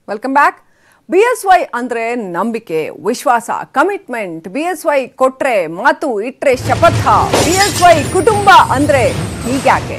Welcome back B S Y ಅಂದ್ರೆ ನಂಬಿಕೆ ವಿಶ್ವಾಸ ಕಮಿಟ್ಮೆಂಟ್ ಬಿ ಎಸ್ ವೈ ಕೊಟ್ರೆ ಮಾತು ಇಟ್ರೆ ಶಪಥ ಬಿ ಎಸ್ ವೈ ಕುಟುಂಬ ಅಂದ್ರೆ ಹೀಗ್ಯಾಕೆ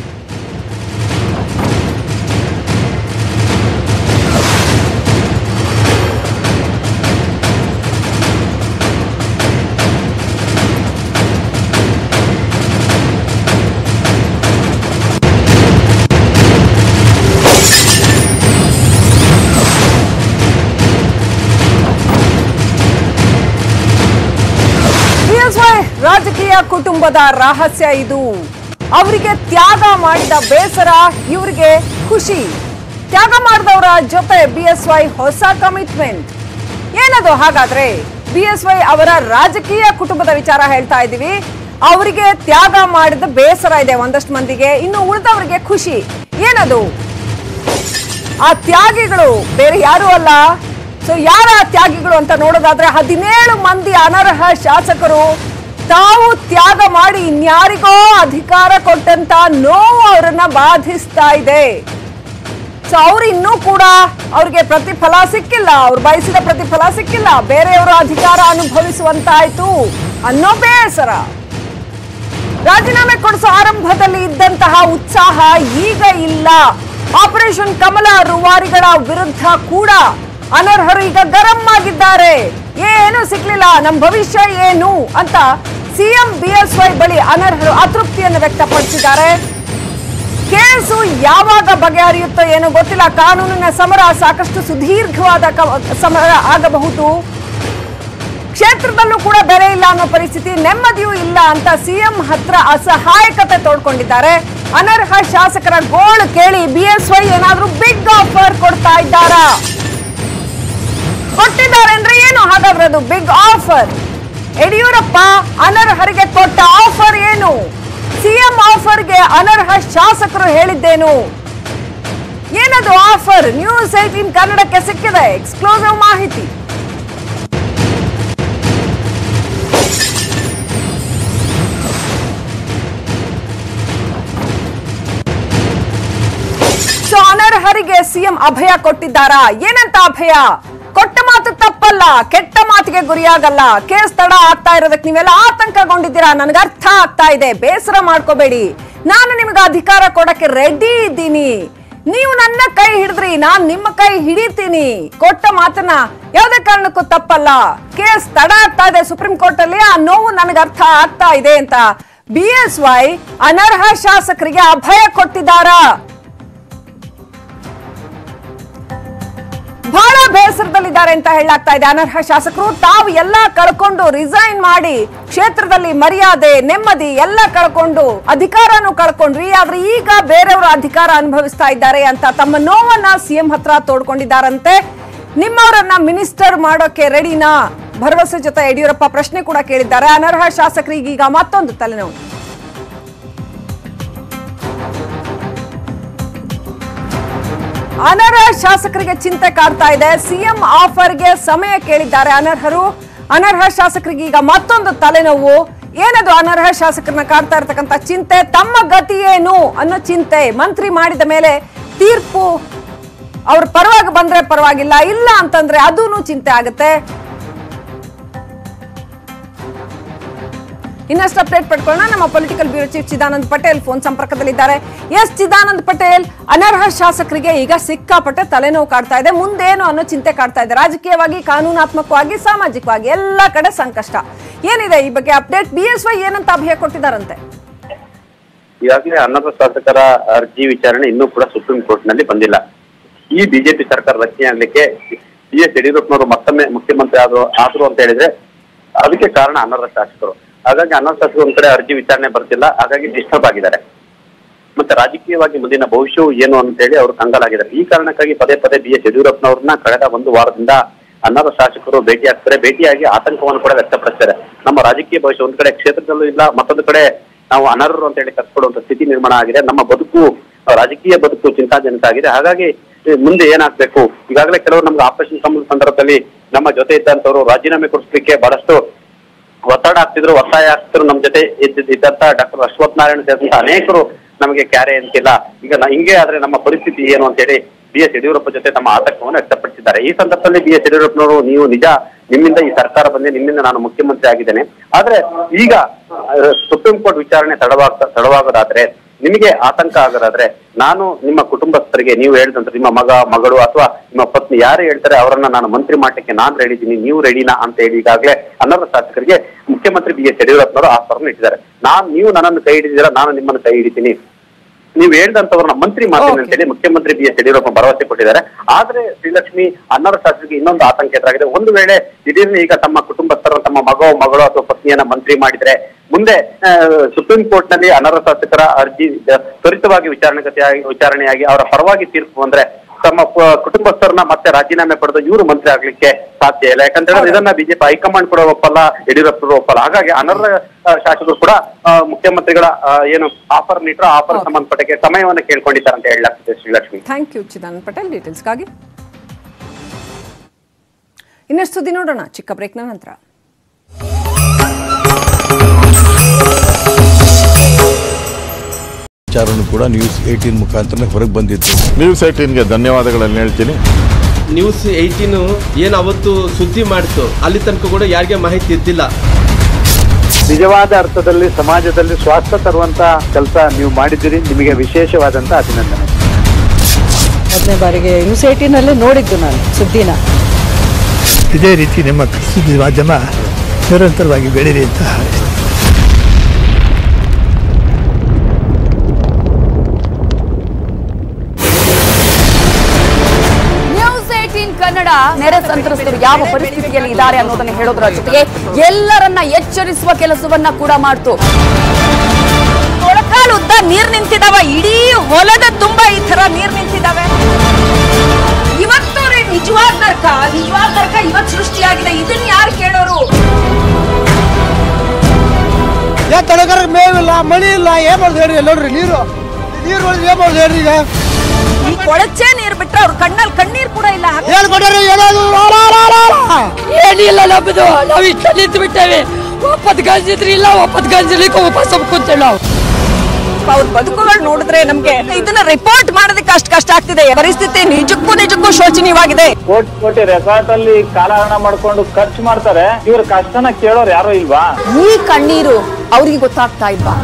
ಬಿಎಸ್ವೈ ರಾಜಕೀಯ ಕುಟುಂಬದ ರಹಸ್ಯ ಇದು ಅವರಿಗೆ ತ್ಯಾಗ ಮಾಡಿದ ಬೇಸರ ಇವರಿಗೆ ಖುಷಿ ತ್ಯಾಗ ಮಾಡಿದವರ ಜೊತೆ ಬಿಎಸ್ವೈ ಹೊಸ ಕಮಿಟ್ಮೆಂಟ್ ಏನದು ಹಾಗಾದ್ರೆ ಬಿಎಸ್ವೈ ಅವರ ರಾಜಕೀಯ ಕುಟುಂಬದ ವಿಚಾರ ಹೇಳ್ತಾ ಇದ್ದೀವಿ ಅವರಿಗೆ ತ್ಯಾಗ ಮಾಡಿದ ಬೇಸರ ಇದೆ ಒಂದಷ್ಟು ಮಂದಿಗೆ ಇನ್ನು ಉಳಿದವರಿಗೆ ಖುಷಿ ಏನದು ಆ ತ್ಯಾಗಿಗಳು ಬೇರೆ ಯಾರು ಅಲ್ಲ ಸೊ ಯಾರ ತ್ಯಾಗಿಗಳು ಅಂತ ನೋಡೋದಾದ್ರೆ ಹದಿನೇಳು ಮಂದಿ ಅನರ್ಹ ಶಾಸಕರು ತಾವು ತ್ಯಾಗ ಮಾಡಿ ಇನ್ಯಾರಿಗೋ ಅಧಿಕಾರ ಕೊಟ್ಟಂತ ನೋವು ಅವರನ್ನ ಬಾಧಿಸ್ತಾ ಇದೆ ಸೊ ಅವ್ರು ಇನ್ನೂ ಕೂಡ ಅವ್ರಿಗೆ ಪ್ರತಿಫಲ ಸಿಕ್ಕಿಲ್ಲ ಅವ್ರು ಬಯಸಿದ ಪ್ರತಿಫಲ ಸಿಕ್ಕಿಲ್ಲ ಬೇರೆಯವರ ಅಧಿಕಾರ ಅನುಭವಿಸುವಂತಾಯ್ತು ಅನ್ನೋ ಬೇಸರ ರಾಜೀನಾಮೆ ಕೊಡಿಸೋ ಆರಂಭದಲ್ಲಿ ಇದ್ದಂತಹ ಉತ್ಸಾಹ ಈಗ ಇಲ್ಲ ಆಪರೇಷನ್ ಕಮಲ ರೂವಾರಿಗಳ ವಿರುದ್ಧ ಕೂಡ ಅನರ್ಹರು ಈಗ ಗರಂ ಆಗಿದ್ದಾರೆ ಏನು ಸಿಕ್ಲಿಲ್ಲ ನಮ್ ಭವಿಷ್ಯ ಏನು ಅಂತ ಸಿಎಂ ಬಿಎಸ್ವೈ ಬಳಿ ಅನರ್ಹರು ಅತೃಪ್ತಿಯನ್ನು ವ್ಯಕ್ತಪಡಿಸಿದ್ದಾರೆ ಕೇಸು ಯಾವಾಗ ಬಗೆಹರಿಯುತ್ತೋ ಏನೋ ಗೊತ್ತಿಲ್ಲ ಕಾನೂನಿನ ಸಮರ ಸಾಕಷ್ಟು ಸುದೀರ್ಘವಾದ ಕ- ಸಮರ ಆಗಬಹುದು ಕ್ಷೇತ್ರದಲ್ಲೂ ಕೂಡ ಬೆಲೆ ಇಲ್ಲ ಅನ್ನೋ ಪರಿಸ್ಥಿತಿ ನೆಮ್ಮದಿಯೂ ಇಲ್ಲ ಅಂತ ಸಿಎಂ ಹತ್ರ ಅಸಹಾಯಕತೆ ತೋಡ್ಕೊಂಡಿದ್ದಾರೆ ಅನರ್ಹ ಶಾಸಕರ ಗೋಳು ಕೇಳಿ ಬಿಎಸ್ವೈ ಏನಾದ್ರೂ ಬಿಗ್ ಆಫರ್ ಕೊಡ್ತಾ ಇದ್ದಾರಾ ಕೊಟ್ಟಿದ್ದಾರೆ ಅಂದ್ರೆ ಏನು ಹಾಗಾದ್ರೆ ಅದು ಬಿಗ್ ಆಫರ್ ಯಡಿಯೂರಪ್ಪ ಅನರ್ಹರಿಗೆ ಕೊಟ್ಟ ಆಫರ್ ಏನು ಸಿಎಂ ಆಫರ್ಗೆ ಅನರ್ಹ ಶಾಸಕರು ಹೇಳಿದ್ದೇನು ಏನದು ಆಫರ್ ನ್ಯೂಸ್ ಏಟೀನ್ ಕನ್ನಡಕ್ಕೆ ಸಿಕ್ಕಿದೆ ಎಕ್ಸ್ಕ್ಲೂಸಿವ್ ಮಾಹಿತಿ ಸೊ ಅನರ್ಹರಿಗೆ ಸಿಎಂ ಅಭಯ ಕೊಟ್ಟಿದ್ದಾರಾ ಏನಂತ ಅಭಯ ಕೊಟ್ಟ ಮಾತು ತಪ್ಪಲ್ಲ ಕೆಟ್ಟ ಮಾತಿಗೆ ಗುರಿಯಾಗಲ್ಲ ಕೇಸ್ ತಡ ಆಗ್ತಾ ಇರೋದಕ್ಕೆ ನೀವೆಲ್ಲ ಆತಂಕಗೊಂಡಿದ್ದೀರಾ ನನಗೆ ಅರ್ಥ ಆಗ್ತಾ ಇದೆ ಬೇಸರ ಮಾಡ್ಕೋಬೇಡಿ ನಾನು ನಿಮ್ಗೆ ಅಧಿಕಾರ ಕೊಡಕ್ಕೆ ರೆಡಿ ಇದ್ದೀನಿ ನೀವು ನನ್ನ ಕೈ ಹಿಡಿದ್ರಿ ನಾನ್ ನಿಮ್ಮ ಕೈ ಹಿಡಿತೀನಿ ಕೊಟ್ಟ ಮಾತನ್ನ ಯಾವುದೇ ಕಾರಣಕ್ಕೂ ತಪ್ಪಲ್ಲ ಕೇಸ್ ತಡ ಆಗ್ತಾ ಇದೆ ಸುಪ್ರೀಂ ಕೋರ್ಟ್ ಅಲ್ಲಿ ಆ ನೋವು ನನಗೆ ಅರ್ಥ ಆಗ್ತಾ ಇದೆ ಅಂತ ಬಿ ಎಸ್ ವೈ ಅನರ್ಹ ಶಾಸಕರಿಗೆ ಅಭಯ ಕೊಟ್ಟಿದ್ದಾರಾ ಬಹಳ ಬೇಸರದಲ್ಲಿದ್ದಾರೆ ಅಂತ ಹೇಳಲಾಗ್ತಾ ಇದೆ ಅನರ್ಹ ಶಾಸಕರು ತಾವು ಎಲ್ಲ ಕಳ್ಕೊಂಡು ರಿಸೈನ್ ಮಾಡಿ ಕ್ಷೇತ್ರದಲ್ಲಿ ಮರ್ಯಾದೆ ನೆಮ್ಮದಿ ಎಲ್ಲ ಕಳ್ಕೊಂಡು ಅಧಿಕಾರನೂ ಕಳ್ಕೊಂಡ್ರಿ ಆದ್ರೆ ಈಗ ಬೇರೆಯವರ ಅಧಿಕಾರ ಅನುಭವಿಸ್ತಾ ಇದ್ದಾರೆ ಅಂತ ತಮ್ಮ ನೋವನ್ನ ಸಿಎಂ ಹತ್ರ ತೋಡ್ಕೊಂಡಿದ್ದಾರಂತೆ ನಿಮ್ಮವರನ್ನ ಮಿನಿಸ್ಟರ್ ಮಾಡೋಕೆ ರೆಡಿನಾ ಭರವಸೆ ಜೊತೆ ಯಡಿಯೂರಪ್ಪ ಪ್ರಶ್ನೆ ಕೂಡ ಕೇಳಿದ್ದಾರೆ ಅನರ್ಹ ಶಾಸಕರಿಗೆ ಈಗ ಮತ್ತೊಂದು ತಲೆನೋವು ಅನರ್ಹ ಶಾಸಕರಿಗೆ ಚಿಂತೆ ಕಾಡ್ತಾ ಇದೆ ಸಿಎಂ ಆಫರ್ಗೆ ಸಮಯ ಕೇಳಿದ್ದಾರೆ ಅನರ್ಹರು ಅನರ್ಹ ಶಾಸಕರಿಗೆ ಈಗ ಮತ್ತೊಂದು ತಲೆನೋವು ಏನದು ಅನರ್ಹ ಶಾಸಕರನ್ನ ಕಾಡ್ತಾ ಇರತಕ್ಕಂತ ಚಿಂತೆ ತಮ್ಮ ಗತಿ ಏನು ಅನ್ನೋ ಚಿಂತೆ ಮಂತ್ರಿ ಮಾಡಿದ ಮೇಲೆ ತೀರ್ಪು ಅವ್ರ ಪರವಾಗಿ ಬಂದ್ರೆ ಪರವಾಗಿಲ್ಲ ಇಲ್ಲ ಅಂತಂದ್ರೆ ಅದೂನು ಚಿಂತೆ ಆಗುತ್ತೆ ಇನ್ನಷ್ಟು ಅಪ್ಡೇಟ್ ಪಡ್ಕೊಳ್ಳೋಣ ನಮ್ಮ political bureau chief Chidanand Patel phone ಸಂಪರ್ಕದಲ್ಲಿದ್ದಾರೆ ಎಸ್ ಚಿದಾನಂದ್ ಪಟೇಲ್ ಅನರ್ಹ ಶಾಸಕರಿಗೆ ಈಗ ಸಿಕ್ಕಾಪಟ್ಟೆ ತಲೆನೋವು ಕಾಡ್ತಾ ಇದೆ ಮುಂದೇನು ಅನ್ನೋ ಚಿಂತೆ ಕಾಡ್ತಾ ಇದೆ ರಾಜಕೀಯವಾಗಿ ಕಾನೂನಾತ್ಮಕವಾಗಿ ಸಾಮಾಜಿಕವಾಗಿ ಎಲ್ಲ ಕಡೆ ಸಂಕಷ್ಟ ಏನಿದೆ ಈ ಬಗ್ಗೆ ಅಪ್ಡೇಟ್ ಬಿ ಎಸ್ ವೈ ಏನಂತ ಅಭಯ ಕೊಟ್ಟಿದ್ದಾರಂತೆ ಈಗಾಗಲೇ ಅನರ್ಹ ಶಾಸಕರ ಅರ್ಜಿ ವಿಚಾರಣೆ ಇನ್ನೂ ಕೂಡ ಸುಪ್ರೀಂ ಕೋರ್ಟ್ ನಲ್ಲಿ ಬಂದಿಲ್ಲ ಈ ಬಿಜೆಪಿ ಸರ್ಕಾರ ರಚನೆ ಆಗ್ಲಿಕ್ಕೆ ಬಿ ಎಸ್ ಯಡಿಯೂರಪ್ಪನವರು ಮತ್ತೊಮ್ಮೆ ಮುಖ್ಯಮಂತ್ರಿ ಆದ್ರು ಆದ್ರು ಅಂತ ಹೇಳಿದ್ರೆ ಅದಕ್ಕೆ ಕಾರಣ ಅನರ್ಹ ಶಾಸಕರು ಹಾಗಾಗಿ ಅನರ್ಹ ಶಾಸಕರು ಒಂದ್ ಕಡೆ ಅರ್ಜಿ ವಿಚಾರಣೆ ಬರ್ತಿಲ್ಲ ಹಾಗಾಗಿ ಡಿಸ್ಟರ್ಬ್ ಆಗಿದ್ದಾರೆ ಮತ್ತೆ ರಾಜಕೀಯವಾಗಿ ಮುಂದಿನ ಭವಿಷ್ಯವು ಏನು ಅಂತ ಹೇಳಿ ಅವರು ಕಂಗಾಲಾಗಿದ್ದಾರೆ ಈ ಕಾರಣಕ್ಕಾಗಿ ಪದೇ ಪದೇ ಬಿ ಎಸ್ ಯಡಿಯೂರಪ್ಪನವ್ರನ್ನ ಕಳೆದ ಒಂದು ವಾರದಿಂದ ಅನರ್ಹ ಶಾಸಕರು ಭೇಟಿ ಆಗ್ತಾರೆ ಭೇಟಿಯಾಗಿ ಆತಂಕವನ್ನು ಕೂಡ ವ್ಯಕ್ತಪಡಿಸ್ತಾರೆ ನಮ್ಮ ರಾಜಕೀಯ ಭವಿಷ್ಯ ಒಂದ್ ಕಡೆ ಕ್ಷೇತ್ರದಲ್ಲೂ ಇಲ್ಲ ಮತ್ತೊಂದು ಕಡೆ ನಾವು ಅನರ್ಹರು ಅಂತ ಹೇಳಿ ಕರ್ಸ್ಕೊಡುವಂತ ಸ್ಥಿತಿ ನಿರ್ಮಾಣ ಆಗಿದೆ ನಮ್ಮ ಬದುಕು ಆ, ರಾಜಕೀಯ ಬದುಕು ಚಿಂತಾಜನಕ ಆಗಿದೆ ಹಾಗಾಗಿ ಈ ಮುಂದೆ ಏನಾಗ್ಬೇಕು ಈಗಾಗಲೇ ಕೆಲವರು ನಮ್ಗೆ ಆಪರೇಷನ್ ಕಮಲ ಸಂದರ್ಭದಲ್ಲಿ ನಮ್ಮ ಜೊತೆ ಇದ್ದಂತವರು ರಾಜೀನಾಮೆ ಕೊಡಿಸ್ಲಿಕ್ಕೆ ಬಹಳಷ್ಟು ಒತ್ತಡ ಆಗ್ತಿದ್ರು ಒತ್ತಾಯ ಆಗ್ತಿದ್ರು ನಮ್ಮ ಜೊತೆ ಇದ್ದ- ಇದ್ದಂತ ಡಾಕ್ಟರ್ ಅಶ್ವಥ್ ನಾರಾಯಣ ಸೇರಿದಂತ ಅನೇಕರು ನಮಗೆ ಕ್ಯಾರೆ ಅಂತಿಲ್ಲ ಈಗ ನ- ಹಿಂಗೆ ಆದ್ರೆ ನಮ್ಮ ಪರಿಸ್ಥಿತಿ ಏನು ಅಂತ ಹೇಳಿ ಬಿ ಎಸ್ ಯಡಿಯೂರಪ್ಪ ಜೊತೆ ತಮ್ಮ ಆತಂಕವನ್ನು ವ್ಯಕ್ತಪಡಿಸಿದ್ದಾರೆ ಈ ಸಂದರ್ಭದಲ್ಲಿ ಬಿ ಎಸ್ ಯಡಿಯೂರಪ್ಪನವರು ನೀವು ನಿಜ ನಿಮ್ಮಿಂದ ಈ ಸರ್ಕಾರ ಬಂದೆ ನಿಮ್ಮಿಂದ ನಾನು ಮುಖ್ಯಮಂತ್ರಿ ಆಗಿದ್ದೇನೆ ಆದ್ರೆ ಈಗ ಆ, ಸುಪ್ರೀಂ ಕೋರ್ಟ್ ವಿಚಾರಣೆ ತಡವಾಗ್ತಾ ತಡವಾಗೋದಾದ್ರೆ ನಿಮಗೆ ಆತಂಕ ಆಗೋದಾದ್ರೆ ನಾನು ನಿಮ್ಮ ಕುಟುಂಬಸ್ಥರಿಗೆ ನೀವು ಹೇಳಿದಂತ ನಿಮ್ಮ ಮಗ ಮಗಳು ಅಥವಾ ನಿಮ್ಮ ಪತ್ನಿ ಯಾರು ಹೇಳ್ತಾರೆ ಅವರನ್ನ ನಾನು ಮಂತ್ರಿ ಮಾಡಲಿಕ್ಕೆ ನಾನು ರೆಡಿದ್ದೀನಿ ನೀವು ರೆಡಿನಾ ಅಂತ ಹೇಳಿ ಈಗಾಗಲೇ ಅನರ್ಹ ಶಾಸಕರಿಗೆ ಮುಖ್ಯಮಂತ್ರಿ ಬಿ ಎಸ್ ಯಡಿಯೂರಪ್ಪನವರು ಆಫರ್ನ ಇಟ್ಟಿದ್ದಾರೆ ನಾನ್ ನೀವು ನನ್ನನ್ನು ಕೈ ಹಿಡಿದಿರ ನಾನು ನಿಮ್ಮನ್ನು ಕೈ ಹಿಡಿತೀನಿ ನೀವು ಹೇಳ್ದಂತವ್ರನ್ನ ಮಂತ್ರಿ ಮಾಡ್ತೀನಿ ಅಂತ ಹೇಳಿ ಮುಖ್ಯಮಂತ್ರಿ ಬಿ ಎಸ್ ಯಡಿಯೂರಪ್ಪ ಭರವಸೆ ಕೊಟ್ಟಿದ್ದಾರೆ ಆದ್ರೆ ಶ್ರೀಲಕ್ಷ್ಮಿ ಅನರ್ಹ ಶಾಸಕರಿಗೆ ಇನ್ನೊಂದು ಆತಂಕ ಎದುರಾಗಿದೆ ಒಂದು ವೇಳೆ ದಿಢೀರ್ನ ಈಗ ತಮ್ಮ ಕುಟುಂಬಸ್ಥರ ತಮ್ಮ ಮಗೋ ಮಗಳು ಅಥವಾ ಪತ್ನಿಯನ್ನ ಮಂತ್ರಿ ಮಾಡಿದ್ರೆ ಮುಂದೆ ಆ, ಸುಪ್ರೀಂ ಕೋರ್ಟ್ ನಲ್ಲಿ ಅನರ್ಹ ಶಾಸಕರ ಅರ್ಜಿ ಆ, ತ್ವರಿತವಾಗಿ ವಿಚಾರಣೆಗತಿಯಾಗಿ ವಿಚಾರಣೆಯಾಗಿ ಅವರ ಪರವಾಗಿ ತೀರ್ಪು ಬಂದ್ರೆ ತಮ್ಮ ಪ- ಕುಟುಂಬಸ್ಥರನ್ನ ಮತ್ತೆ ರಾಜೀನಾಮೆ ಪಡೆದು ಇವರು ಮಂತ್ರಿ ಆಗ್ಲಿಕ್ಕೆ ಸಾಧ್ಯ ಇಲ್ಲ ಯಾಕಂದ್ರೆ ಇದನ್ನ ಬಿಜೆಪಿ ಹೈಕಮಾಂಡ್ ಕೂಡ ಒಪ್ಪಲ್ಲ ಯಡಿಯೂರಪ್ಪರು ಒಪ್ಪಲ್ಲ ಹಾಗಾಗಿ ಅನರ್ಹ ಆ, ಶಾಸಕರು ಕೂಡ ಆ, ಮುಖ್ಯಮಂತ್ರಿಗಳ ಆ, ಏನು ಆಫರ್ ನೀಟ್ರೋ ಆಫರ್ ಸಂಬಂಧಪಟ್ಟಕ್ಕೆ ಸಮಯವನ್ನ ಕೇಳ್ಕೊಂಡಿದ್ದಾರೆ ಅಂತ ಹೇಳಲಾಗ್ತದೆ ಶ್ರೀಲಕ್ಷ್ಮಿ ಥ್ಯಾಂಕ್ ಯು ಚಿದಾನಂದ್ ಪಟೇಲ್ ಡೀಟೇಲ್ಸ್ಗಾಗಿ ಇನ್ನಷ್ಟು ಸುದ್ದಿ ನೋಡೋಣ ಚಿಕ್ಕ ಬ್ರೇಕ್ನ ನಂತರ ವಿಚಾರನೂ ಕೂಡ ನ್ಯೂಸ್ ಏಯ್ಟೀನ್ ಮುಖಾಂತರ ಹೊರಗೆ ಬಂದಿತ್ತು ನ್ಯೂಸ್ ಏಟೀನ್ಗೆ ಧನ್ಯವಾದಗಳನ್ನು ಹೇಳ್ತೀನಿ ನ್ಯೂಸ್ ಏಯ್ಟೀನು ಏನು ಅವತ್ತು ಸುದ್ದಿ ಮಾಡಿತು ಅಲ್ಲಿ ತನಕ ಕೂಡ ಯಾರಿಗೆ ಮಾಹಿತಿ ಇದ್ದಿಲ್ಲ ನಿಜವಾದ ಅರ್ಥದಲ್ಲಿ ಸಮಾಜದಲ್ಲಿ ಸ್ವಾಸ್ಥ್ಯ ತರುವಂತ ಕೆಲಸ ನೀವು ಮಾಡಿದ್ದೀರಿ ನಿಮಗೆ ವಿಶೇಷವಾದಂತ ಅಭಿನಂದನೆ ಮೊದಲನೇ ಬಾರಿಗೆ ನ್ಯೂಸ್ ಏಯ್ಟೀನಲ್ಲೇ ನೋಡಿದ್ದು ನಾನು ಸುದ್ದಿನ ಇದೇ ರೀತಿ ನಿಮ್ಮ ಸುದ್ದಿ ಮಾಧ್ಯಮ ನಿರಂತರವಾಗಿ ಬೆಳೀಲಿ ಅಂತ ಹಾರೈಸ್ತೇನೆ. ನ್ಯೂಸ್ ಏಟೀನ್ ಕನ್ನಡ ನೆರೆ ಸಂತ್ರಸ್ತರು ಯಾವ ಪರಿಸ್ಥಿತಿಯಲ್ಲಿ ಇದ್ದಾರೆ ಅನ್ನೋದನ್ನ ಹೇಳೋದ್ರ ಜೊತೆಗೆ ಎಲ್ಲರನ್ನ ಎಚ್ಚರಿಸುವ ಕೆಲಸವನ್ನ ಕೂಡ ಮಾಡ್ತು ಮೊಳಕಾಲು ಉದ್ದ ನೀರ್ ನಿಂತಿದಾವ ಇಡೀ ಹೊಲದ ತುಂಬಾ ಈ ತರ ನೀರ್ ನಿಂತಿದಾವೆ ಇವತ್ತು ರೀ ನಿಜವಾದ ನರ್ಕ ನಿಜವಾದ ನರ್ಕ ಇವತ್ತು ಸೃಷ್ಟಿಯಾಗಿದೆ ಇದನ್ನ ಯಾರು ಕೇಳೋರು ಯಾಕೆ ತಡಕರಕ್ಕೆ ಮೇವಿಲ್ಲ ಮಳಿ ಇಲ್ಲ ಏನ್ ಮಾಡುದು ಹೇಳ್ರಿ ನೋಡ್ರಿ ನೀರು ನೀರು ಹೊಡೆದು ಏನ್ ಮಾಡುದು ಹೇಳ್ರಿ ಈಗ ಈ ಕೊಳಚೆ ನೀರ್ ಬಿಟ್ರೆ ಅವ್ರ ಕಣ್ಣಲ್ಲಿ ಕಣ್ಣೀರ್ ಕೂಡ ಇಲ್ಲ ಏನ್ ಕೊಟ್ಟಾರಿ ಏನಾದ್ರು ಏನಿಲ್ಲ ನಮ್ಮದು ನಾವು ಇಷ್ಟ ನಿಂತು ಬಿಟ್ಟೇವೆ ಒಪ್ಪತ್ತು ಗಂಜಿದ್ರಿ ಇಲ್ಲ ಒಪ್ಪತ್ತು ಗಂಜಲಿಕ್ಕೆ ವಾಪಸ್ ಕುಂತೇವೆ ನಾವು ಅವ್ರ ಬದುಕುಗಳು ನೋಡಿದ್ರೆ ನಮ್ಗೆ ಇದನ್ನ ರಿಪೋರ್ಟ್ ಮಾಡೋದಕ್ಕೆ ಅಷ್ಟು ಕಷ್ಟ ಆಗ್ತಿದೆ ಪರಿಸ್ಥಿತಿ ನಿಜಕ್ಕೂ ನಿಜಕ್ಕೂ ಶೋಚನೀಯವಾಗಿದೆ ಕೋಟಿ ಕೋಟಿ ರೆಸಾರ್ಟ್ ಅಲ್ಲಿ ಕಾಲಹರಣ ಮಾಡ್ಕೊಂಡು ಖರ್ಚು ಮಾಡ್ತಾರೆ ಇವ್ರ ಕಷ್ಟನ ಕೇಳೋರು ಯಾರು ಇಲ್ವಾ ಈ ಕಣ್ಣೀರು ಅವ್ರಿಗೆ ಗೊತ್ತಾಗ್ತಾ ಇಲ್ವಾ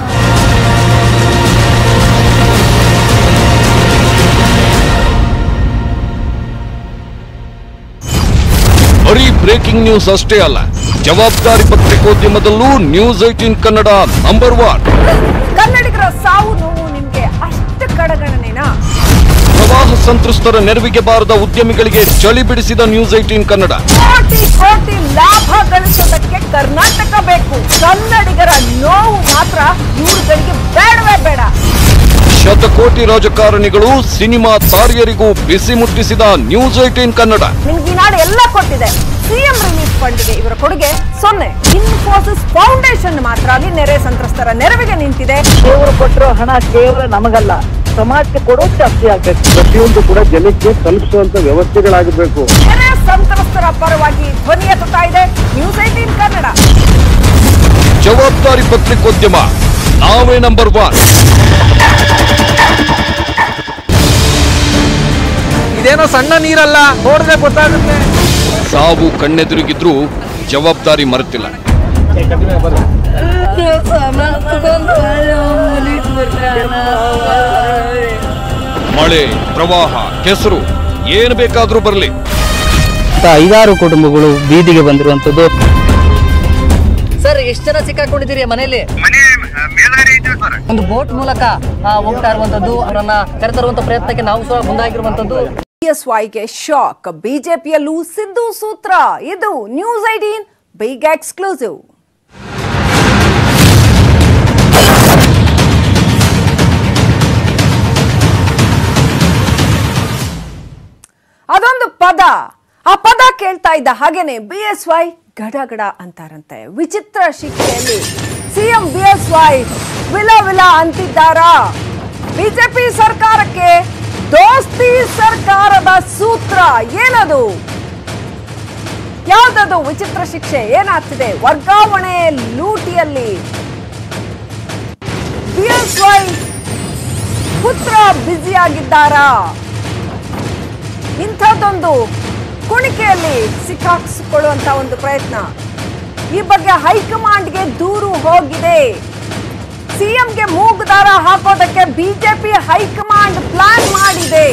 ಬರೀ ಬ್ರೇಕಿಂಗ್ ನ್ಯೂಸ್ ಅಷ್ಟೇ ಅಲ್ಲ ಜವಾಬ್ದಾರಿ ಪತ್ರಿಕೋದ್ಯಮದಲ್ಲೂ news eighteen Kannada number one ಕನ್ನಡಿಗರ ಸಾವು ನೋವು ನಿಮ್ಗೆ ಅಷ್ಟು ಕಡಗಣನೆನಾ ಪ್ರವಾಹ ಸಂತ್ರಸ್ತರ ನೆರವಿಗೆ ಬಾರದ ಉದ್ಯಮಿಗಳಿಗೆ ಚಳಿ ಬಿಡಿಸಿದ ನ್ಯೂಸ್ ಏಯ್ಟೀನ್ ಕನ್ನಡ ಕೋಟಿ ಕೋಟಿ ಲಾಭ ಗಳಿಸೋದಕ್ಕೆ ಕರ್ನಾಟಕ ಬೇಕು ಕನ್ನಡಿಗರ ನೋವು ಮಾತ್ರ ಇವ್ರುಗಳಿಗೆ ಬೇಡವೇ ಬೇಡ ಶತಕೋಟಿ ರಾಜಕಾರಣಿಗಳು ಸಿನಿಮಾ ತಾರಿಯರಿಗೂ ಬಿಸಿ ಮುಟ್ಟಿಸಿದ ನ್ಯೂಸ್ ಏಯ್ಟೀನ್ ಕನ್ನಡ ನಿಮ್ಗೆ ಈ ನಾಡು ಎಲ್ಲ ಕೊಟ್ಟಿದೆ ಸಿಎಂ ರಿಲೀಫ್ ಫಂಡ್ಗೆ ಇವರ ಕೊಡುಗೆ ಸೊನ್ನೆ ಇನ್ಫೋಸಿಸ್ ಫೌಂಡೇಶನ್ ಮಾತ್ರ ಅಲ್ಲಿ ನೆರೆ ಸಂತ್ರಸ್ತರ ನೆರವಿಗೆ ನಿಂತಿದೆ ದೇವರು ಕೊಟ್ಟಿರೋ ಹಣ ಕೇವಲ ನಮಗಲ್ಲ ಸಮಾಜಕ್ಕೆ ಕೊಡೋದು ಜಾಸ್ತಿ ಆಗ್ಬೇಕು ಪ್ರತಿಯೊಂದು ಕೂಡ ಜನಕ್ಕೆ ತಲುಪಿಸುವಂತ ವ್ಯವಸ್ಥೆಗಳಾಗಬೇಕು ನೆರೆ ಸಂತ್ರಸ್ತರ ಪರವಾಗಿ ಧ್ವನಿ ಎತ್ತುತ್ತಾ ಇದೆ ನ್ಯೂಸ್ ಏಟೀನ್ ಕನ್ನಡ ಜವಾಬ್ದಾರಿ ಪತ್ರಿಕೋದ್ಯಮ ನಾವೇ ನಂಬರ್ ಒನ್ ಇದೇನೋ ಸಣ್ಣ ನೀರಲ್ಲ ನೋಡಿದ್ರೆ ಗೊತ್ತಾಗುತ್ತೆ ಸಾವು ಕಣ್ಣೆದುರಿಗಿದ್ರೂ ಜವಾಬ್ದಾರಿ ಮರೆತಿಲ್ಲ ಮಳೆ ಪ್ರವಾಹ ಕೆಸರು ಏನು ಬೇಕಾದ್ರೂ ಬರಲಿ ಐದಾರು ಕುಟುಂಬಗಳು ಬೀದಿಗೆ ಬಂದಿರುವಂತದ್ದು ಸರ್ ಎಷ್ಟು ಜನ ಸಿಕ್ಕಾಕೊಂಡಿದ್ದೀರಿ ಮನೆಯಲ್ಲಿ ಒಂದು ಬೋಟ್ ಮೂಲಕ ಆ, ಹೋಗ್ತಾ ಇರುವಂತದ್ದು ಅವರನ್ನ ಕರೆತರುವಂತ ಪ್ರಯತ್ನಕ್ಕೆ ನಾವು ಸಹ ಮುಂದಾಗಿರುವಂತದ್ದು ಬಿಎಸ್ವೈಗೆ ಶಾಕ್ ಬಿಜೆಪಿಯಲ್ಲೂ ಸಿದ್ದು ಸೂತ್ರ ಇದು ನ್ಯೂಸ್ ಐಟೀನ್ ಬಿಗ್ ಎಕ್ಸ್ಕ್ಲೂಸಿವ್ ಅದೊಂದು ಪದ ಆ ಪದ ಕೇಳ್ತಾ ಇದ್ದ ಹಾಗೇನೆ ಬಿ ಎಸ್ ವೈ ಗಡಗಡ ಅಂತಾರಂತೆ ವಿಚಿತ್ರ ಶಿಕ್ಷೆಯಲ್ಲಿ ಸಿಎಂ ಬಿ ಎಸ್ ವೈ ವಿಲ ವಿಲ ಅಂತಿದ್ದಾರಾ ಬಿಜೆಪಿ ಸರ್ಕಾರಕ್ಕೆ ದೋಸ್ತಿ ಸರ್ಕಾರದ ಸೂತ್ರ ಏನದು ಯಾವ್ದದು ವಿಚಿತ್ರ ಶಿಕ್ಷೆ ಏನಾಗ್ತಿದೆ ವರ್ಗಾವಣೆ ಲೂಟಿಯಲ್ಲಿ ಬಿ ಎಸ್ ವೈ ಪುತ್ರ ಬ್ಯುಸಿಯಾಗಿದ್ದಾರಾ ಇಂಥದ್ದೊಂದು ಕುಣಿಕೆಯಲ್ಲಿ ಸಿಕ್ಕಾಕ್ಸಿಕೊಳ್ಳುವಂತ ಒಂದು ಪ್ರಯತ್ನ ಈ ಬಗ್ಗೆ ಹೈಕಮಾಂಡ್ಗೆ ದೂರು ಹೋಗಿದೆ ಸಿಎಂಗೆ ಮೂಗುದಾರ ಹಾಕೋದಕ್ಕೆ ಬಿಜೆಪಿ ಹೈಕಮಾಂಡ್ ಪ್ಲಾನ್ ಮಾಡಿದೆ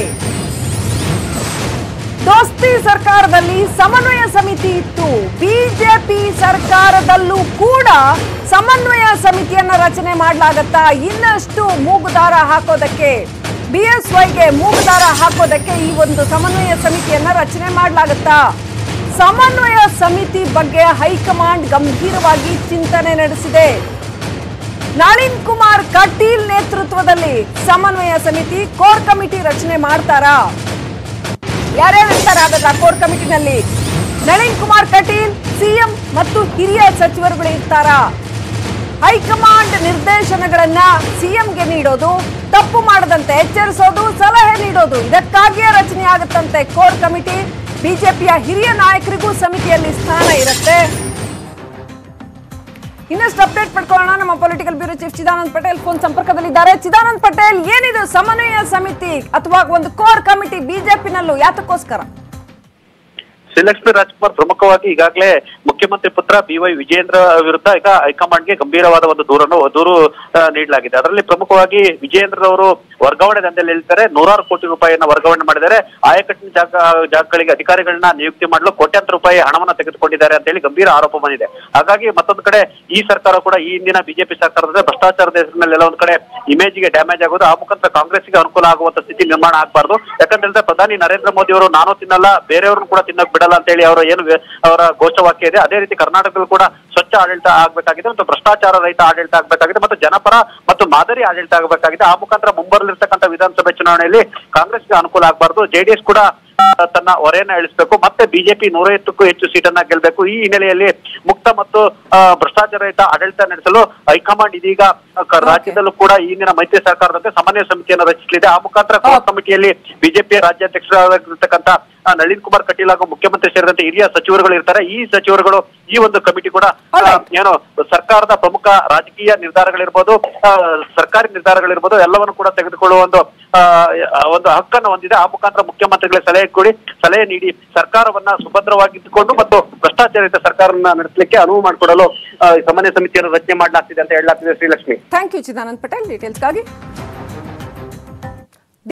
ದೋಸ್ತಿ ಸರ್ಕಾರದಲ್ಲಿ ಸಮನ್ವಯ ಸಮಿತಿ ಇತ್ತು ಬಿಜೆಪಿ ಸರ್ಕಾರದಲ್ಲೂ ಕೂಡ ಸಮನ್ವಯ ಸಮಿತಿಯನ್ನ ರಚನೆ ಮಾಡಲಾಗತ್ತಾ ಇನ್ನಷ್ಟು ಮೂಗುದಾರ ಹಾಕೋದಕ್ಕೆ ಬಿಎಸ್ವೈಗೆ ಮೂಗುದಾರ ಹಾಕೋದಕ್ಕೆ ಈ ಒಂದು ಸಮನ್ವಯ ಸಮಿತಿಯನ್ನ ರಚನೆ ಮಾಡಲಾಗತ್ತಾ ಸಮನ್ವಯ ಸಮಿತಿ ಬಗ್ಗೆ ಹೈಕಮಾಂಡ್ ಗಂಭೀರವಾಗಿ ಚಿಂತನೆ ನಡೆಸಿದೆ ನಳಿನ್ ಕುಮಾರ್ ಕಟೀಲ್ ನೇತೃತ್ವದಲ್ಲಿ ಸಮನ್ವಯ ಸಮಿತಿ ಕೋರ್ ಕಮಿಟಿ ರಚನೆ ಮಾಡ್ತಾರಾ ಯಾರ್ಯಾರು ಇರ್ತಾರೆ ಹಾಗಾದ್ರೆ ಕೋರ್ ಕಮಿಟಿನಲ್ಲಿ ನಳಿನ್ ಕುಮಾರ್ ಕಟೀಲ್ ಸಿಎಂ ಮತ್ತು ಹಿರಿಯ ಸಚಿವರುಗಳು ಇರ್ತಾರಾ ಹೈಕಮಾಂಡ್ ನಿರ್ದೇಶನಗಳನ್ನ ಸಿಎಂಗೆ ನೀಡೋದು ತಪ್ಪು ಮಾಡದಂತೆ ಎಚ್ಚರಿಸೋದು ಸಲಹೆ ನೀಡೋದು ಇದಕ್ಕಾಗಿಯೇ ರಚನೆ ಆಗುತ್ತಂತೆ ಕೋರ್ ಕಮಿಟಿ ಬಿಜೆಪಿಯ ಹಿರಿಯ ನಾಯಕರಿಗೂ ಸಮಿತಿಯಲ್ಲಿ ಸ್ಥಾನ ಇರುತ್ತೆ ಇನ್ನಷ್ಟು ಅಪ್ಡೇಟ್ ಪಡ್ಕೊಳ್ಳೋಣ ನಮ್ಮ political bureau chief Chidanand Patel phone ಸಂಪರ್ಕದಲ್ಲಿದ್ದಾರೆ ಚಿದಾನಂದ್ ಪಟೇಲ್ ಏನಿದು ಸಮನ್ವಯ ಸಮಿತಿ ಅಥವಾ ಒಂದು ಕೋರ್ ಕಮಿಟಿ ಬಿಜೆಪಿನಲ್ಲೂ ಯಾತಕ್ಕೋಸ್ಕರ ಶ್ರೀಲಕ್ಷ್ಮಿ ರಾಜ್ಕುಮಾರ್ ಪ್ರಮುಖವಾಗಿ ಈಗಾಗಲೇ ಮುಖ್ಯಮಂತ್ರಿ ಪುತ್ರ ಬಿ ವೈ ವಿಜೇಂದ್ರ ವಿರುದ್ಧ ಈಗ ಹೈಕಮಾಂಡ್ಗೆ ಗಂಭೀರವಾದ ಒಂದು ದೂರನ್ನು ದೂರು ಆ, ನೀಡಲಾಗಿದೆ ಅದರಲ್ಲಿ ಪ್ರಮುಖವಾಗಿ ವಿಜೇಂದ್ರ ಅವರು ವರ್ಗಾವಣೆ ದಂಧೆಯಲ್ಲಿ ಹೇಳ್ತಾರೆ ನೂರಾರು ಕೋಟಿ ರೂಪಾಯಿಯನ್ನ ವರ್ಗಾವಣೆ ಮಾಡಿದ್ದಾರೆ ಆಯಕಟ್ಟಿನ ಜಾಗ ಜಾಗಗಳಿಗೆ ಅಧಿಕಾರಿಗಳನ್ನ ನಿಯುಕ್ತಿ ಮಾಡಲು ಕೋಟ್ಯಾಂತರ ರೂಪಾಯಿ ಹಣವನ್ನ ತೆಗೆದುಕೊಂಡಿದ್ದಾರೆ ಅಂತ ಹೇಳಿ ಗಂಭೀರ ಆರೋಪ ಬಂದಿದೆ ಹಾಗಾಗಿ ಮತ್ತೊಂದು ಕಡೆ ಈ ಸರ್ಕಾರ ಕೂಡ ಈ ಹಿಂದಿನ ಬಿಜೆಪಿ ಸರ್ಕಾರದ ಭ್ರಷ್ಟಾಚಾರದ ಹೆಸರಿನಲ್ಲೆಲ್ಲ ಒಂದ್ ಕಡೆ ಇಮೇಜ್ಗೆ ಡ್ಯಾಮೇಜ್ ಆಗೋದು ಆ ಮುಖಾಂತರ ಕಾಂಗ್ರೆಸ್ಗೆ ಅನುಕೂಲ ಆಗುವಂತ ಸ್ಥಿತಿ ನಿರ್ಮಾಣ ಆಗಬಾರ್ದು ಯಾಕಂತ ಹೇಳಿದ್ರೆ ಪ್ರಧಾನಿ ನರೇಂದ್ರ ಮೋದಿ ಅವರು ನಾನು ತಿನ್ನಲ್ಲ ಬೇರೆಯವ್ರನ್ನ ಕೂಡ ತಿನ್ನಕ್ ಬಿಡಲ್ಲ ಅಂತ ಹೇಳಿ ಅವರ ಏನು ವೆ- ಅವರ ಘೋಷವಾಕ್ಯ ಇದೆ ಅದೇ ರೀತಿ ಕರ್ನಾಟಕದಲ್ಲೂ ಕೂಡ ಸ್ವಚ್ಛ ಆಡಳಿತ ಆಗ್ಬೇಕಾಗಿದೆ ಮತ್ತು ಭ್ರಷ್ಟಾಚಾರ ರಹಿತ ಆಡಳಿತ ಆಗ್ಬೇಕಾಗಿದೆ ಮತ್ತು ಜನಪರ ಮತ್ತು ಮಾದರಿ ಆಡಳಿತ ಆಗಬೇಕಾಗಿದೆ ಆ ಮುಖಾಂತರ ಮುಂಬರಲಿರ್ತಕ್ಕಂಥ ವಿಧಾನಸಭೆ ಚುನಾವಣೆಯಲ್ಲಿ ಕಾಂಗ್ರೆಸ್ಗೆ ಅನುಕೂಲ ಆಗಬಾರ್ದು ಜೆಡಿಎಸ್ ಕೂಡ ಆ, ತನ್ನ ಹೊರೆಯನ್ನ ಇಳಿಸಬೇಕು ಮತ್ತೆ ಬಿಜೆಪಿ ನೂರೈವತ್ತಕ್ಕೂ ಹೆಚ್ಚು ಸೀಟನ್ನ ಗೆಲ್ಲಬೇಕು ಈ ಹಿನ್ನೆಲೆಯಲ್ಲಿ ಮುಕ್ತ ಮತ್ತು ಆ, ಭ್ರಷ್ಟಾಚಾರ ರಹಿತ ಆಡಳಿತ ನಡೆಸಲು ಹೈಕಮಾಂಡ್ ಇದೀಗ ಆ, ಕ- ರಾಜ್ಯದಲ್ಲೂ ಕೂಡ ಈ ಹಿಂದಿನ ಮೈತ್ರಿ ಸರ್ಕಾರದಂತೆ ಸಮನ್ವಯ ಸಮಿತಿಯನ್ನು ರಚಿಸಲಿದೆ ಆ ಮುಖಾಂತರ ಕೋರ್ ಕಮಿಟಿಯಲ್ಲಿ ಬಿಜೆಪಿಯ ರಾಜ್ಯಾಧ್ಯಕ್ಷರಾಗಿರ್ತಕ್ಕಂಥ ಆ, ನಳಿನ್ ಕುಮಾರ್ ಕಟೀಲ್ ಹಾಗೂ ಮುಖ್ಯಮಂತ್ರಿ ಸೇರಿದಂತೆ ಹಿರಿಯ ಸಚಿವರುಗಳು ಇರ್ತಾರೆ ಈ ಸಚಿವರುಗಳು ಈ ಒಂದು ಕಮಿಟಿ ಕೂಡ ಆ, ಏನು ಸರ್ಕಾರದ ಪ್ರಮುಖ ರಾಜಕೀಯ ನಿರ್ಧಾರಗಳಿರ್ಬೋದು ಆ, ಸರ್ಕಾರಿ ನಿರ್ಧಾರಗಳಿರ್ಬೋದು ಎಲ್ಲವನ್ನು ಕೂಡ ತೆಗೆದುಕೊಳ್ಳುವ ಒಂದು ಆ, ಒಂದು ಹಕ್ಕನ್ನು ಹೊಂದಿದೆ ಆ ಮುಖಾಂತರ ಮುಖ್ಯಮಂತ್ರಿಗಳಿಗೆ ಸಲಹೆ ಕೊಡಿ ಸಲಹೆ ನೀಡಿ ಸರ್ಕಾರವನ್ನ ಸುಭದ್ರವಾಗಿಟ್ಟುಕೊಂಡು ಮತ್ತು ಭ್ರಷ್ಟಾಚಾರಿತ ಸರ್ಕಾರವನ್ನ ನಡೆಸಲಿಕ್ಕೆ ಅನುವು ಮಾಡಿಕೊಡಲು ಆ, ಈ ಸಮನ್ವಯ ಸಮಿತಿಯನ್ನು ರಚನೆ ಮಾಡಲಾಗ್ತಿದೆ ಅಂತ ಹೇಳಲಾಗ್ತಿದೆ ಶ್ರೀಲಕ್ಷ್ಮಿ ಥ್ಯಾಂಕ್ ಯು ಚಿದಾನಂದ್ ಪಟೇಲ್ ಡೀಟೇಲ್ಸ್ಗಾಗಿ